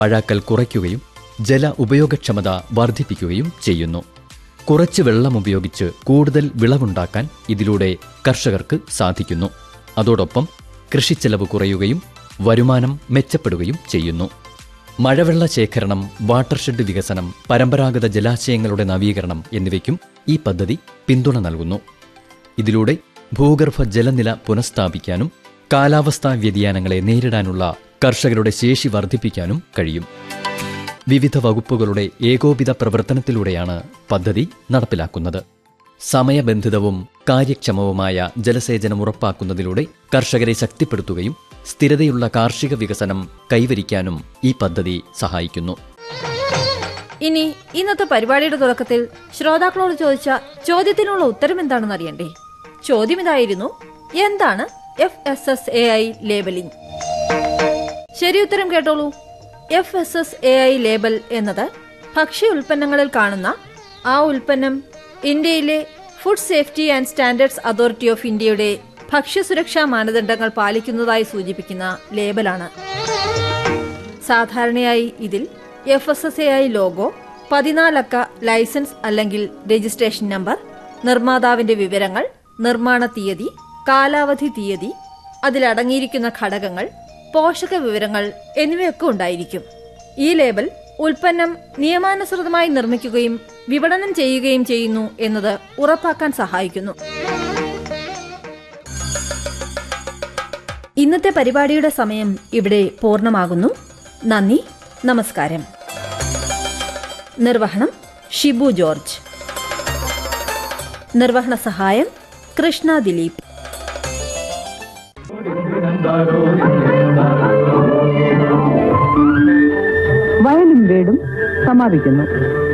പഴാക്കൽ കുറയ്ക്കുകയും ജല ഉപയോഗക്ഷമത വർദ്ധിപ്പിക്കുകയും ചെയ്യുന്നു കുറച്ച് വെള്ളം ഉപയോഗിച്ച് കൂടുതൽ വിളവുണ്ടാക്കാൻ ഇതിലൂടെ കർഷകർക്ക് സാധിക്കുന്നു അതോടൊപ്പം കൃഷിച്ചെലവ് കുറയുകയും വരുമാനം മെച്ചപ്പെടുകയും ചെയ്യുന്നു മഴവെള്ള ശേഖരണം വാട്ടർഷെഡ് വികസനം പരമ്പരാഗത ജലാശയങ്ങളുടെ നവീകരണം എന്നിവയ്ക്കും ഈ പദ്ധതി പിന്തുണ നൽകുന്നു ഇതിലൂടെ ഭൂഗർഭ ജലനില പുനഃസ്ഥാപിക്കാനും കാലാവസ്ഥാ വ്യതിയാനങ്ങളെ നേരിടാനുള്ള കർഷകരുടെ ശേഷി വർദ്ധിപ്പിക്കാനും കഴിയും വിവിധ വകുപ്പുകളുടെ ഏകോപിത പ്രവർത്തനത്തിലൂടെയാണ് പദ്ധതി നടപ്പിലാക്കുന്നത് സമയബന്ധിതവും കാര്യക്ഷമവുമായ ജലസേചനം ഉറപ്പാക്കുന്നതിലൂടെ കർഷകരെ ശക്തിപ്പെടുത്തുകയും സ്ഥിരതയുള്ള കാർഷിക വികസനം കൈവരിക്കാനും ഈ പദ്ധതി സഹായിക്കുന്നു ഇനി ഇന്നത്തെ പരിപാടിയുടെ തുടക്കത്തിൽ ശ്രോതാക്കളോട് ചോദിച്ച ചോദ്യത്തിനുള്ള ഉത്തരം എന്താണെന്ന് അറിയണ്ടേ ചോദ്യം ഇതായിരുന്നു എന്താണ് F S S A I labelling ശരി ഉത്തരം കേട്ടോളൂ F S S A I label എന്നത് ഭക്ഷ്യ ഉൽപ്പന്നങ്ങളിൽ കാണുന്ന ആ ഉൽപ്പന്നം ഇന്ത്യയിലെ Food Safety and Standards Authority of ഇന്ത്യയുടെ ഭക്ഷ്യസുരക്ഷാ മാനദണ്ഡങ്ങൾ പാലിക്കുന്നതായി സൂചിപ്പിക്കുന്ന ലേബലാണ് സാധാരണയായി ഇതിൽ F S S A I logo പതിനാലക്ക ലൈസൻസ് അല്ലെങ്കിൽ രജിസ്ട്രേഷൻ നമ്പർ നിർമ്മാതാവിന്റെ വിവരങ്ങൾ നിർമ്മാണ തീയതി കാലാവധി തീയതി അതിലടങ്ങിയിരിക്കുന്ന ഘടകങ്ങൾ പോഷക വിവരങ്ങൾ എന്നിവയൊക്കെ ഉണ്ടായിരിക്കും ഈ ലേബൽ ഉൽപ്പന്നം നിയമാനുസൃതമായി നിർമ്മിക്കുകയും വിപണനം ചെയ്യുകയും ചെയ്യുന്നു എന്നത് ഉറപ്പാക്കാൻ സഹായിക്കുന്നു ഇന്നത്തെ പരിപാടിയുടെ സമയം ഇവിടെ പൂർണ്ണമാകുന്നു നന്ദി നമസ്കാരം നിർവഹണം ഷിബു ജോർജ് നിർവഹണ സഹായം കൃഷ്ണ ദിലീപ് വയലും വീടും സമാപിക്കുന്നു